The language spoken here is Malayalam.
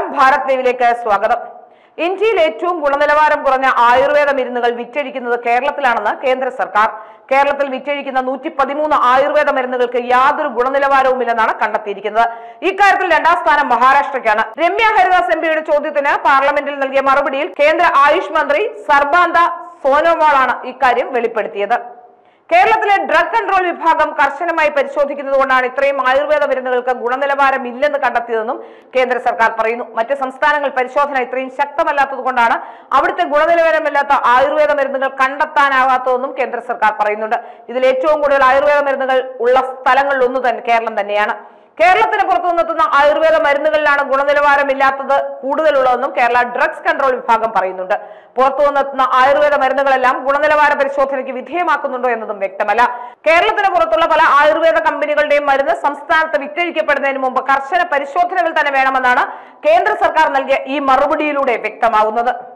ഭാരത് ലൈവിലേക്ക് സ്വാഗതം ഇന്ത്യയിൽ ഏറ്റവും ഗുണനിലവാരം കുറഞ്ഞ ആയുർവേദ മരുന്നുകൾ വിറ്റഴിക്കുന്നത് കേരളത്തിലാണെന്ന് കേന്ദ്ര സർക്കാർ കേരളത്തിൽ വിറ്റഴിക്കുന്ന നൂറ്റി പതിമൂന്ന് ആയുർവേദ മരുന്നുകൾക്ക് യാതൊരു ഗുണനിലവാരവുമില്ലെന്നാണ് കണ്ടെത്തിയിരിക്കുന്നത് ഇക്കാര്യത്തിൽ രണ്ടാം സ്ഥാനം മഹാരാഷ്ട്രയ്ക്കാണ് രമ്യ ഹരിദാസ് എം പിയുടെ ചോദ്യത്തിന് പാർലമെന്റിൽ നൽകിയ മറുപടിയിൽ കേന്ദ്ര ആയുഷ് മന്ത്രി സർബാന്ത സോനോവാളാണ് ഇക്കാര്യം വെളിപ്പെടുത്തിയത് കേരളത്തിലെ ഡ്രഗ് കൺട്രോൾ വിഭാഗം കർശനമായി പരിശോധിക്കുന്നതുകൊണ്ടാണ് ഇത്രയും ആയുർവേദ മരുന്നുകൾക്ക് ഗുണനിലവാരം ഇല്ലെന്ന് കണ്ടെത്തിയതെന്നും കേന്ദ്ര സർക്കാർ പറയുന്നു മറ്റ് സംസ്ഥാനങ്ങൾ പരിശോധന ഇത്രയും ശക്തമല്ലാത്തതുകൊണ്ടാണ് അവിടുത്തെ ഗുണനിലവാരമില്ലാത്ത ആയുർവേദ മരുന്നുകൾ കണ്ടെത്താനാവാത്തതെന്നും കേന്ദ്ര സർക്കാർ പറയുന്നുണ്ട് ഇതിൽ ഏറ്റവും കൂടുതൽ ആയുർവേദ മരുന്നുകൾ ഉള്ള സ്ഥലങ്ങളിൽ ഒന്ന് തന്നെ കേരളം തന്നെയാണ് കേരളത്തിന് പുറത്തു നിന്നെത്തുന്ന ആയുർവേദ മരുന്നുകളിലാണ് ഗുണനിലവാരമില്ലാത്തത് കൂടുതലുള്ളതെന്നും കേരള ഡ്രഗ്സ് കൺട്രോൾ വിഭാഗം പറയുന്നുണ്ട് പുറത്തു നിന്നെത്തുന്ന ആയുർവേദ മരുന്നുകളെല്ലാം ഗുണനിലവാര പരിശോധനയ്ക്ക് വിധേയമാക്കുന്നുണ്ടോ എന്നതും വ്യക്തമല്ല കേരളത്തിന് പുറത്തുള്ള പല ആയുർവേദ കമ്പനികളുടെയും മരുന്ന് സംസ്ഥാനത്ത് വിറ്റഴിക്കപ്പെടുന്നതിന് മുമ്പ് കർശന പരിശോധനകൾ തന്നെ വേണമെന്നാണ് കേന്ദ്ര സർക്കാർ നൽകിയ ഈ മറുപടിയിലൂടെ വ്യക്തമാകുന്നത്